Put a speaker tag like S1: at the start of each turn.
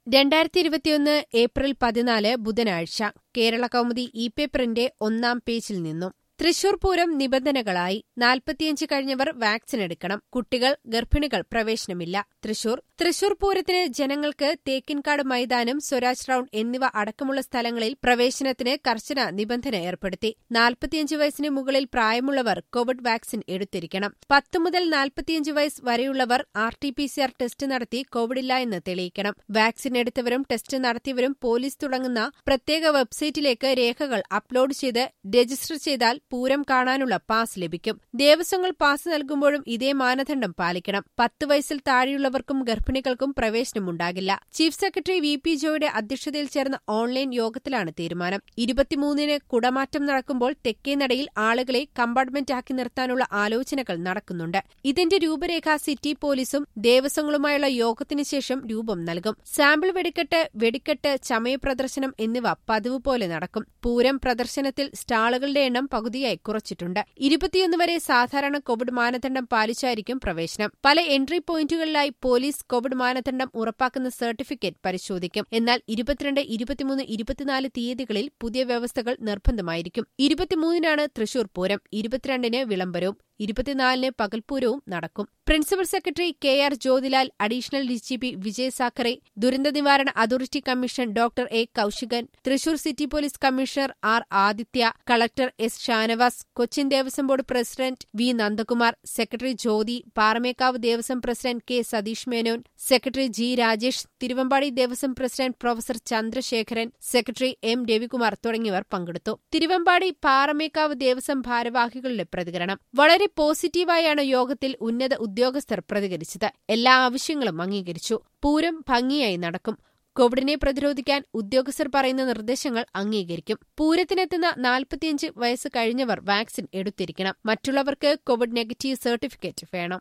S1: രണ്ടായിരത്തി ഇരുപത്തിയൊന്ന് ഏപ്രിൽ പതിനാല് ബുധനാഴ്ച കേരള കൗമുദി ഇ പേപ്പറിന്റെ ഒന്നാം പേജിൽ നിന്നും തൃശൂർ പൂരം നിബന്ധനകളായി നാൽപ്പത്തിയഞ്ച് കഴിഞ്ഞവർ വാക്സിൻ എടുക്കണം കുട്ടികൾ ഗർഭിണികൾ പ്രവേശനമില്ല തൃശൂർ തൃശൂർ പൂരത്തിന് ജനങ്ങൾക്ക് തേക്കിൻകാട് മൈതാനം സ്വരാജ് റൌണ്ട് എന്നിവ അടക്കമുള്ള സ്ഥലങ്ങളിൽ പ്രവേശനത്തിന് കർശന നിബന്ധന ഏർപ്പെടുത്തി നാൽപ്പത്തിയഞ്ച് വയസ്സിന് മുകളിൽ പ്രായമുള്ളവർ കോവിഡ് വാക്സിൻ എടുത്തിരിക്കണം പത്ത് മുതൽ നാൽപ്പത്തിയഞ്ച് വയസ്സ് വരെയുള്ളവർ R T P C R test നടത്തി കോവിഡില്ല എന്ന് തെളിയിക്കണം വാക്സിൻ എടുത്തവരും ടെസ്റ്റ് നടത്തിയവരും പോലീസ് തുടങ്ങുന്ന പ്രത്യേക വെബ്സൈറ്റിലേക്ക് രേഖകൾ അപ്ലോഡ് ചെയ്ത് രജിസ്റ്റർ ചെയ്താൽ പൂരം കാണാനുള്ള പാസ് ലഭിക്കും ദേവസ്വങ്ങൾ പാസ് നൽകുമ്പോഴും ഇതേ മാനദണ്ഡം പാലിക്കണം പത്ത് വയസ്സിൽ താഴെയുള്ളവർക്കും ഗർഭിണികൾക്കും പ്രവേശനമുണ്ടാകില്ല ചീഫ് സെക്രട്ടറി വി പി ജോയുടെ അധ്യക്ഷതയിൽ ചേർന്ന ഓൺലൈൻ യോഗത്തിലാണ് തീരുമാനം ഇരുപത്തിമൂന്നിന് കുടമാറ്റം നടക്കുമ്പോൾ തെക്കേനടയിൽ ആളുകളെ കമ്പാർട്ട്മെന്റാക്കി നിർത്താനുള്ള ആലോചനകൾ നടക്കുന്നുണ്ട് ഇതിന്റെ രൂപരേഖ സിറ്റി പോലീസും ദേവസ്വങ്ങളുമായുള്ള യോഗത്തിനു ശേഷം രൂപം നൽകും സാമ്പിൾ വെടിക്കെട്ട് വെടിക്കെട്ട് ചമയ പ്രദർശനം എന്നിവ പതിവ് പോലെ നടക്കും പൂരം പ്രദർശനത്തിൽ സ്റ്റാളുകളുടെ എണ്ണം പകുതിയായി കുറച്ചിട്ടുണ്ട് ഇരുപത്തിയൊന്ന് വരെ സാധാരണ കോവിഡ് മാനദണ്ഡം പാലിച്ചായിരിക്കും പ്രവേശനം പല എൻട്രി പോയിന്റുകളിലായി പോലീസ് കോവിഡ് മാനദണ്ഡം ഉറപ്പാക്കുന്ന സർട്ടിഫിക്കറ്റ് പരിശോധിക്കും എന്നാൽ ഇരുപത്തിരണ്ട് ഇരുപത്തിമൂന്ന് ഇരുപത്തിനാല് തീയതികളിൽ പുതിയ വ്യവസ്ഥകൾ നിർബന്ധമായിരിക്കും ഇരുപത്തിമൂന്നിനാണ് തൃശൂർ പൂരം ഇരുപത്തിരണ്ടിന് വിളംബരവും ഇരുപത്തിനാലിന് പകൽപൂരവും നടക്കും principal secretary K R Jyothilal additional DGP Vijay Sakhare ദുരന്ത നിവാരണ authority commissioner doctor A Kaushikan Thrissur city police commissioner R Aditya collector S Shanavas Cochin Devaswom board president V Nandakumar secretary Jyothi Paramekkavu Devaswom president K Satheesh Menon secretary G Rajesh Thiruvambadi Devaswom president professor Chandrasekharan secretary M Ravikumar തുടങ്ങിയവർ പങ്കെടുത്തു തിരുവമ്പാടി പാറമേക്കാവ് ദേവസ്വം ഭാരവാഹികളുടെ പ്രതികരണം വളരെ പോസിറ്റീവായാണ് യോഗത്തിൽ ഉന്നത ഉദ്യോഗസ്ഥർ പ്രതികരിച്ചത് എല്ലാ ആവശ്യങ്ങളും അംഗീകരിച്ചു പൂരം ഭംഗിയായി നടക്കും കോവിഡിനെ പ്രതിരോധിക്കാൻ ഉദ്യോഗസ്ഥർ പറയുന്ന നിർദ്ദേശങ്ങൾ അംഗീകരിക്കും പൂരത്തിനെത്തുന്ന നാൽപ്പത്തിയഞ്ച് വയസ്സ് കഴിഞ്ഞവർ വാക്സിൻ എടുത്തിരിക്കണം മറ്റുള്ളവർക്ക് കോവിഡ് നെഗറ്റീവ് സർട്ടിഫിക്കറ്റ് വേണം